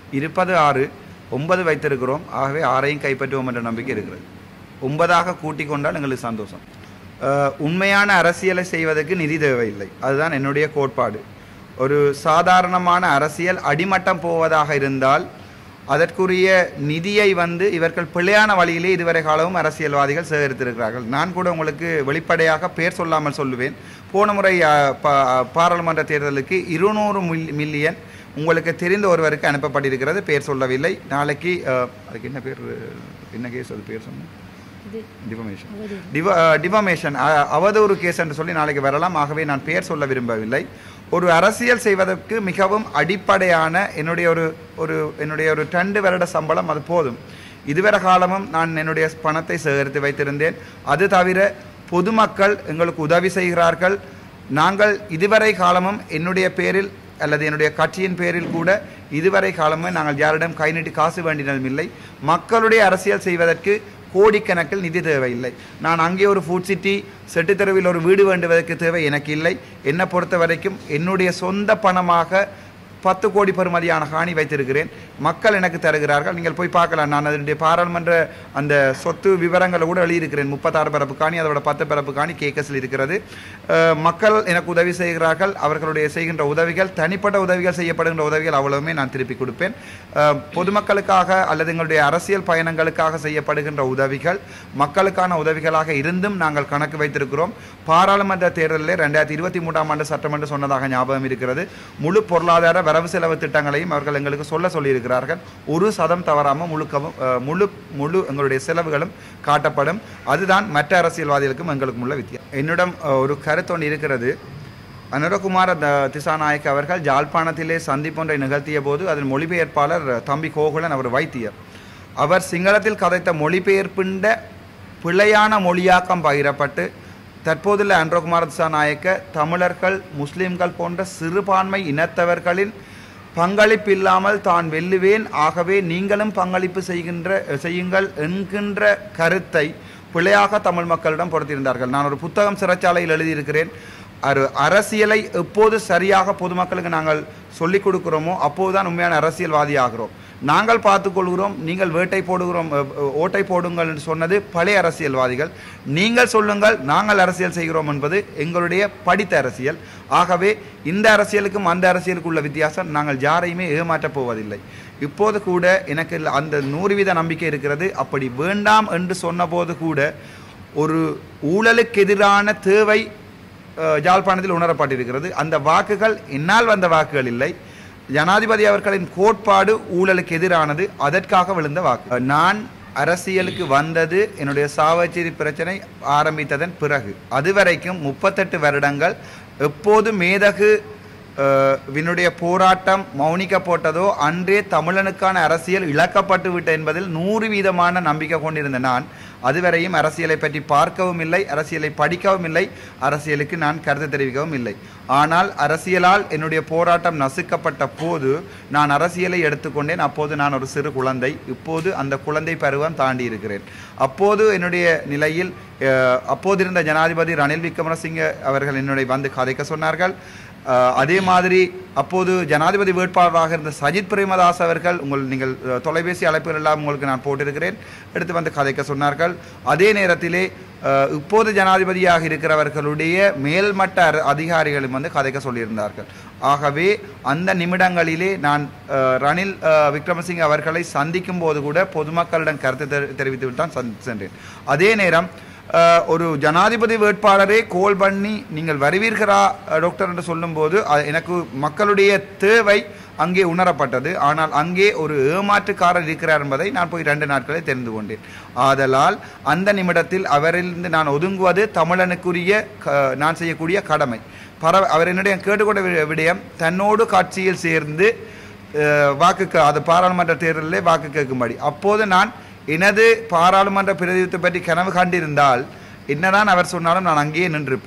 இருப்பது ஆறு ஒன்பது வைத்திருக்கிறோம் ஆகவே ஆறையும் கைப்பற்றுவோம் என்ற நம்பிக்கை இருக்கிறது ஒன்பதாக கூட்டிக் கொண்டால் எங்களுக்கு சந்தோஷம் அஹ், உண்மையான அரசியலை செய்வதற்கு நிதி தேவையில்லை அதுதான் என்னுடைய கோட்பாடு ஒரு சாதாரணமான அரசியல் அடிமட்டம் போவதாக இருந்தால் அதற்குரிய நிதியை வந்து இவர்கள் பிழையான வழியிலே இதுவரை காலமும் அரசியல்வாதிகள் சேகரித்திருக்கிறார்கள் நான் கூட உங்களுக்கு வெளிப்படையாக பேர் சொல்லாமல் சொல்லுவேன் போன முறை அஹ், பா- பாராளுமன்ற தேர்தலுக்கு இருநூறு மில்லியன் உங்களுக்கு தெரிந்த ஒருவருக்கு அனுப்பப்பட்டிருக்கிறது பேர் சொல்லவில்லை நாளைக்கு அஹ், அதுக்கு என்ன பேர் என்ன கேஸ் அது பேர் சொன்னேன் இது டிஃபமேஷன் அவதூறு. டிவ டிஃபமேஷன் அவதூறு கேஸ் என்று சொல்லி நாளைக்கு வரலாம் ஆகவே நான் பெயர் சொல்ல விரும்பவில்லை ஒரு அரசியல் செய்வதற்கு மிகவும் அடிப்படையான என்னுடைய ஒரு ஒரு என்னுடைய ஒரு ரெண்டு வருட சம்பளம் அது போதும் இதுவரை காலமும் நான் என்னுடைய பணத்தை சேகரித்து வைத்திருந்தேன் அது தவிர பொதுமக்கள் எங்களுக்கு உதவி செய்கிறார்கள் நாங்கள் இதுவரை காலமும் என்னுடைய பேரில் அல்லது என்னுடைய கட்சியின் பேரில் கூட இதுவரை காலமும் நாங்கள் யாரிடம் கை நீட்டி காசு வேண்டினதும் இல்லை மக்களுடைய அரசியல் செய்வதற்கு கோடிக்கணக்கில் நிதி தேவையில்லை நான் அங்கே ஒரு ஃபுட் சிட்டி செட்டுத்தெருவில் ஒரு வீடு வேண்டுவதற்கு தேவை எனக்கு இல்லை என்னை பொறுத்த வரைக்கும் என்னுடைய சொந்த பணமாக பத்து கோடி பெறுமதியான காணி வைத்திருக்கிறேன் மக்கள் எனக்கு தருகிறார்கள் நீங்கள் போய் பார்க்கலாம் நான் அதனுடைய பாராளுமன்ற அந்த சொத்து விவரங்களை கூட எழுதியிருக்கிறேன் முப்பத்தாறு பரப்பு காணி அதோட பத்து பரப்பு காணி கேக்கஸில் இருக்கிறது அஹ், மக்கள் எனக்கு உதவி செய்கிறார்கள் அவர்களுடைய செய்கின்ற உதவிகள் தனிப்பட்ட உதவிகள் செய்யப்படுகின்ற உதவிகள் அவ்வளவுமே நான் திருப்பி கொடுப்பேன் அஹ், பொதுமக்களுக்காக அல்லது எங்களுடைய அரசியல் பயணங்களுக்காக செய்யப்படுகின்ற உதவிகள் மக்களுக்கான உதவிகளாக இருந்தும் நாங்கள் கணக்கு வைத்திருக்கிறோம் பாராளுமன்ற தேர்தலில் ரெண்டாயிரத்தி இருபத்தி மூன்றாம் ஆண்டு சட்டமன்றம் சொன்னதாக ஞாபகம் இருக்கிறது முழு பொருளாதார வரவு செலவு திட்டங்களையும் அவர்கள் எங்களுக்கு சொல்ல சொல்லியிருக்கிறார்கள் ஒரு சதம் தவறாமல் முழுக்கவும் அஹ், முழு முழு எங்களுடைய செலவுகளும் காட்டப்படும் அதுதான் மற்ற அரசியல்வாதிகளுக்கும் எங்களுக்கும் உள்ள வித்தியாசம் என்னிடம் அஹ், ஒரு கருத்தொன்று இருக்கிறது அனுரகுமார த திசாநாயக் அவர்கள் ஜாழ்ப்பாணத்திலே சந்திப்பொன்றை நிகழ்த்திய போது அதன் மொழிபெயர்ப்பாளர் தம்பி கோகுலன் அவர் வைத்தியர் அவர் சிங்களத்தில் கதைத்த மொழிபெயர்ப்பிண்ட பிழையான மொழியாக்கம் பகிரப்பட்டு தற்போதுள்ள அன்ரகுமார திசாநாயக்க தமிழர்கள் முஸ்லிம்கள் போன்ற சிறுபான்மை இனத்தவர்களின் பங்களிப்பு இல்லாமல் தான் வெல்லுவேன் ஆகவே நீங்களும் பங்களிப்பு செய்கின்ற செய்யுங்கள் என்கின்ற கருத்தை பிழையாக தமிழ் மக்களிடம் பொறுத்திருந்தார்கள் நான் ஒரு புத்தகம் சிறைச்சாலையில் எழுதியிருக்கிறேன் ஒரு அரசியலை எப்போது சரியாக பொதுமக்களுக்கு நாங்கள் சொல்லிக் கொடுக்கிறோமோ அப்போதுதான் உண்மையான அரசியல்வாதி ஆகிறோம் நாங்கள் பார்த்துக்கொள்கிறோம் நீங்கள் வேட்டை போடுகிறோம் அ, அ, ஓட்டை போடுங்கள் என்று சொன்னது பழைய அரசியல்வாதிகள் நீங்கள் சொல்லுங்கள் நாங்கள் அரசியல் செய்கிறோம் என்பது எங்களுடைய படித்த அரசியல் ஆகவே இந்த அரசியலுக்கும் அந்த அரசியலுக்கும் உள்ள வித்தியாசம் நாங்கள் யாரையுமே ஏமாற்றப் போவதில்லை இப்போது கூட எனக்கு அந்த நூறு வீத நம்பிக்கை இருக்கிறது அப்படி வேண்டாம் என்று சொன்னபோது கூட ஒரு ஊழலுக்கு எதிரான தேவை அஹ், யாழ்ப்பாணத்தில் உணரப்பட்டிருக்கிறது அந்த வாக்குகள் என்னால் வந்த வாக்குகள் இல்லை ஜனாதிபதி அவர்களின் கோட்பாடு ஊழலுக்கு எதிரானது அதற்காக விழுந்த வாக்கு அஹ், நான் அரசியலுக்கு வந்தது என்னுடைய சாவச்சேரி பிரச்சனை ஆரம்பித்ததன் பிறகு அதுவரைக்கும் முப்பத்தெட்டு வருடங்கள் எப்போது மேதகு அஹ், வினுடைய போராட்டம் மௌனிக்கப்பட்டதோ அன்றே தமிழனுக்கான அரசியல் இழக்கப்பட்டு விட்ட என்பதில் நூறு வீதமான நம்பிக்கை கொண்டிருந்த நான் அதுவரையும் அரசியலை பற்றி பார்க்கவும் இல்லை அரசியலை படிக்கவும் இல்லை அரசியலுக்கு நான் கருத்து தெரிவிக்கவும் இல்லை ஆனால் அரசியலால் என்னுடைய போராட்டம் நசுக்கப்பட்ட போது நான் அரசியலை எடுத்துக்கொண்டேன் அப்போது நான் ஒரு சிறு குழந்தை இப்போது அந்த குழந்தை பருவம் தாண்டி இருக்கிறேன் அப்போது என்னுடைய நிலையில் அஹ், அப்போதிருந்த ஜனாதிபதி ரணில் விக்ரமசிங்க அவர்கள் என்னுடைய வந்து கதைக்க சொன்னார்கள் அஹ், அதே மாதிரி அப்போது ஜனாதிபதி வேட்பாளராக இருந்த சஜித் பிரேமதாஸ் அவர்கள் உங்கள் நீங்கள் அஹ், தொலைபேசி அழைப்புகள் எல்லாம் உங்களுக்கு நான் போட்டிருக்கிறேன் எடுத்து வந்து கதைக்க சொன்னார்கள் அதே நேரத்திலே அஹ், இப்போது ஜனாதிபதியாக இருக்கிறவர்களுடைய மேல்மட்ட அர- அதிகாரிகளும் வந்து கதைக்க சொல்லியிருந்தார்கள் ஆகவே அந்த நிமிடங்களிலே நான் அஹ், ரணில் அஹ், விக்ரமசிங்க அவர்களை சந்திக்கும் போது கூட பொதுமக்களிடம் கருத்து தெரி- தெரிவித்து தான் சந்தி- சென்றேன் அதே நேரம் அஹ், ஒரு ஜனாதிபதி வேட்பாளரே கோல் பண்ணி நீங்கள் வருவீர்களா அஹ், டாக்டர் என்று சொல்லும்போது அ- எனக்கு மக்களுடைய தேவை அங்கே உணரப்பட்டது ஆனால் அங்கே ஒரு ஏமாற்றுக்காரர் இருக்கிறார் என்பதை நான் போய் ரெண்டு நாட்களே தெரிந்து கொண்டேன் ஆதலால் அந்த நிமிடத்தில் அவரிலிருந்து நான் ஒதுங்குவது தமிழனுக்குரிய க- நான் செய்யக்கூடிய கடமை பர அவர் என்னுடைய கேட்டுக்கொண்ட வி- விடயம் தன்னோடு காட்சியில் சேர்ந்து அஹ், வாக்கு கே- அது பாராளுமன்ற தேர்தலிலே வாக்கு கேட்கும்படி அப்போது நான் எனது பாராளுமன்ற பிரதிநிதித்துவத்தை பற்றி கனவு கண்டிருந்தால் என்னதான் அவர் சொன்னாலும் நான் அங்கேயே நின்றிருப்பேன்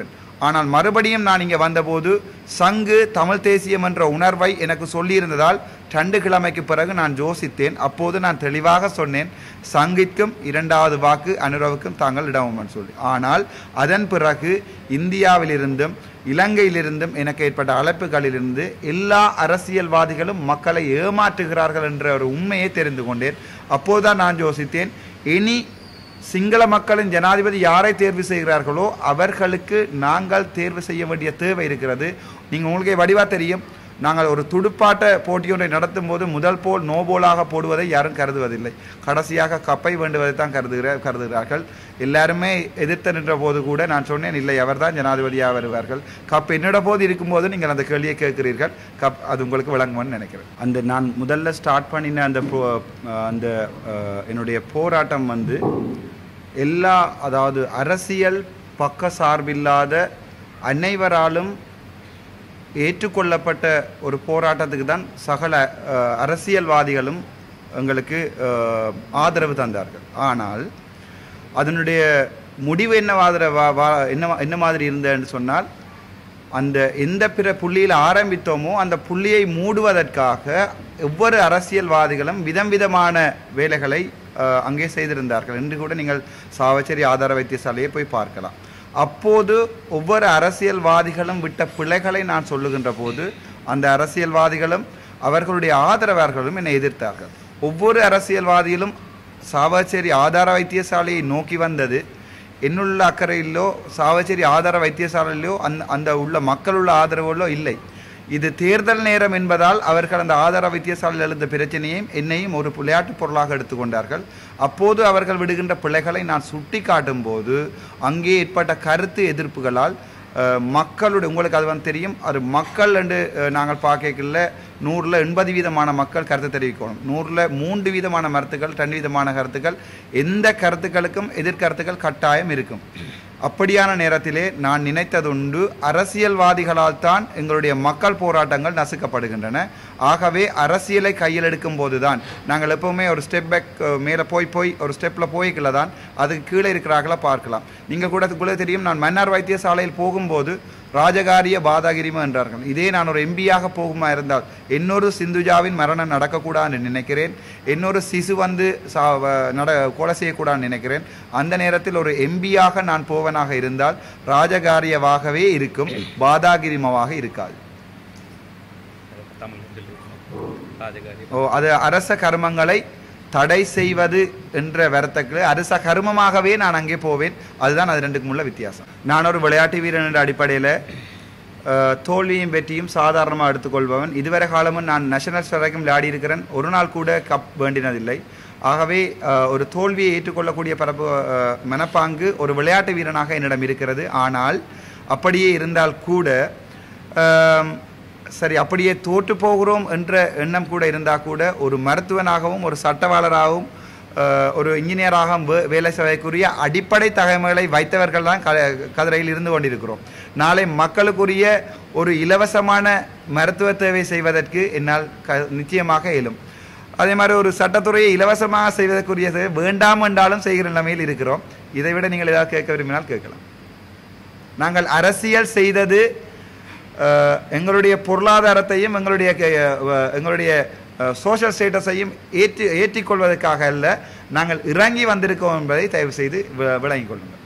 ஆனால் மறுபடியும் நான் இங்கே வந்தபோது சங்கு தமிழ் தேசியம் என்ற உணர்வை எனக்கு சொல்லியிருந்ததால் ரெண்டு கிழமைக்கு பிறகு நான் யோசித்தேன் அப்போது நான் தெளிவாக சொன்னேன் சங்கிற்கும் இரண்டாவது வாக்கு அனுரவுக்கும் தாங்கள் இடமும் சொல்லி ஆனால் அதன் பிறகு இந்தியாவிலிருந்தும் இலங்கையிலிருந்தும் எனக்கு ஏற்பட்ட அழைப்புகளிலிருந்து எல்லா அரசியல்வாதிகளும் மக்களை ஏமாற்றுகிறார்கள் என்ற ஒரு உண்மையை தெரிந்து கொண்டேன் அப்போதுதான் நான் யோசித்தேன் இனி சிங்கள மக்களின் ஜனாதிபதி யாரை தேர்வு செய்கிறார்களோ அவர்களுக்கு நாங்கள் தேர்வு செய்ய வேண்டிய தேவை இருக்கிறது நீங்கள் உங்களுக்கே வடிவா தெரியும் நாங்கள் ஒரு துடுப்பாட்ட போட்டியொன்றை நடத்தும் போது முதல் போல் நோ போலாக போடுவதை யாரும் கருதுவதில்லை கடைசியாக கப்பை வேண்டுவதை தான் கருதுகிற கருதுகிறார்கள் எல்லாருமே எதிர்த்து நின்ற போது கூட நான் சொன்னேன் இல்லை அவர்தான் ஜனாதிபதியாக வருவார்கள் கப் என்னோட போது இருக்கும்போது நீங்கள் அந்த கேள்வியை கேட்கிறீர்கள் கப் அது உங்களுக்கு விளங்கும்னு நினைக்கிறேன் அந்த நான் முதல்ல ஸ்டார்ட் பண்ணின அந்த போ- அந்த அஹ், என்னுடைய போராட்டம் வந்து எல்லா அதாவது அரசியல் பக்க சார்பில்லாத அனைவராலும் ஏற்றுக்கொள்ளப்பட்ட ஒரு போராட்டத்துக்கு தான் சகல அஹ், அரசியல்வாதிகளும் எங்களுக்கு அஹ், ஆதரவு தந்தார்கள் ஆனால் அதனுடைய முடிவு என்ன வாதர வா- வா- என்ன என்ன மாதிரி இருந்ததுன்னு சொன்னால் அந்த எந்த பிற புள்ளியில் ஆரம்பித்தோமோ அந்த புள்ளியை மூடுவதற்காக ஒவ்வொரு அரசியல்வாதிகளும் விதம் விதமான வேலைகளை அஹ், அங்கே செய்திருந்தார்கள் என்று கூட நீங்கள் சாவச்சேரி ஆதார வைத்தியசாலையை போய் பார்க்கலாம் அப்போது ஒவ்வொரு அரசியல்வாதிகளும் விட்ட பிழைகளை நான் சொல்லுகின்ற போது அந்த அரசியல்வாதிகளும் அவர்களுடைய ஆதரவாளர்களும் என்னை எதிர்த்தார்கள் ஒவ்வொரு அரசியல்வாதிகளும் சாவச்சேரி ஆதார வைத்தியசாலையை நோக்கி வந்தது என்னுள்ள அக்கறையிலோ சாவச்சேரி ஆதார வைத்தியசாலையிலோ அந்த அந்த உள்ள மக்களுள்ள ஆதரவுகளோ இல்லை இது தேர்தல் நேரம் என்பதால் அவர்கள் அந்த ஆதார வைத்தியசாலையில் எழுந்த பிரச்சனையையும் என்னையும் ஒரு விளையாட்டுப் பொருளாக எடுத்துக்கொண்டார்கள் அப்போது அவர்கள் விடுகின்ற பிழைகளை நான் சுட்டி காட்டும் போது அங்கே ஏற்பட்ட கருத்து எதிர்ப்புகளால் அஹ், மக்களுடைய உங்களுக்கு அது வந்து தெரியும் அது மக்கள் என்று அஹ், நாங்கள் பார்க்கல நூறில் எண்பது வீதமான மக்கள் கருத்து தெரிவிக்கணும் நூறில் மூன்று வீதமான மருத்துக்கள் ரெண்டு விதமான கருத்துக்கள் எந்த கருத்துக்களுக்கும் எதிர்கருத்துக்கள் கட்டாயம் இருக்கும் அப்படியான நேரத்திலே நான் நினைத்ததுண்டு அரசியல்வாதிகளால் தான் எங்களுடைய மக்கள் போராட்டங்கள் நசுக்கப்படுகின்றன ஆகவே அரசியலை கையில் எடுக்கும் போதுதான் நாங்கள் எப்பவுமே ஒரு ஸ்டெப் பேக் மேலே போய் போய் ஒரு ஸ்டெப்பில் போய்க்கல தான் அதுக்கு கீழே இருக்கிறார்களா பார்க்கலாம் நீங்கள் கூட கூட தெரியும் நான் மன்னார் வைத்தியசாலையில் போகும்போது ராஜகாரிய பாதாகிரிமா என்றார்கள் இதே நான் ஒரு எம்பியாக போகுமா இருந்தால் இன்னொரு சிந்துஜாவின் மரணம் நடக்கக்கூடாதுன்னு நினைக்கிறேன் இன்னொரு சிசு வந்து சா வ- நட கொலை செய்யக்கூடாதுன்னு நினைக்கிறேன் அந்த நேரத்தில் ஒரு எம்பியாக நான் போவனாக இருந்தால் ராஜகாரியவாகவே இருக்கும் பாதாகிரிமவாக இருக்காது தமிழ் ராஜகாரி ஓ அது அரச கர்மங்களை தடை செய்வது என்ற வரத்தக்கு அரச கர்மமாகவே நான் அங்கே போவேன் அதுதான் அது ரெண்டுக்கும் உள்ள வித்தியாசம் நான் ஒரு விளையாட்டு வீரன் என்ற அடிப்படையில் அஹ், தோல்வியும் வெற்றியும் சாதாரணமாக எடுத்துக்கொள்பவன் இதுவரை காலமும் நான் நேஷனல்ஸ் வரைக்கும் விளையாடி இருக்கிறேன் ஒரு நாள் கூட கப் வேண்டினதில்லை ஆகவே அஹ், ஒரு தோல்வியை ஏற்றுக்கொள்ளக்கூடிய பரப்பு அஹ், மனப்பாங்கு ஒரு விளையாட்டு வீரனாக என்னிடம் இருக்கிறது ஆனால் அப்படியே இருந்தால் கூட ஆம், சரி அப்படியே தோற்று போகிறோம் என்ற எண்ணம் கூட இருந்தால் கூட ஒரு மருத்துவனாகவும் ஒரு சட்டவாளராகவும் அஹ், ஒரு இன்ஜினியராகவும் வே- வேலை செய்வதற்குரிய அடிப்படை தகவல்களை வைத்தவர்கள் தான் க கதிரையில் இருந்து கொண்டிருக்கிறோம் நாளை மக்களுக்குரிய ஒரு இலவசமான மருத்துவ தேவை செய்வதற்கு என்னால் க நிச்சயமாக இயலும் அதே மாதிரி ஒரு சட்டத்துறையை இலவசமாக செய்வதற்குரியது வேண்டாம் என்றாலும் செய்கிற நிலைமையில் இருக்கிறோம் இதை விட நீங்கள் ஏதாவது கேட்க விரும்பினால் கேட்கலாம் நாங்கள் அரசியல் செய்தது அஹ், எங்களுடைய பொருளாதாரத்தையும் எங்களுடைய க- அஹ், எங்களுடைய சோஷியல் ஸ்டேட்டஸையும் ஏற்றி ஏற்றிக்கொள்வதற்காக அல்ல நாங்கள் இறங்கி வந்திருக்கோம் என்பதை தயவு செய்து வி- விளங்கிக் கொள்ளுங்கள்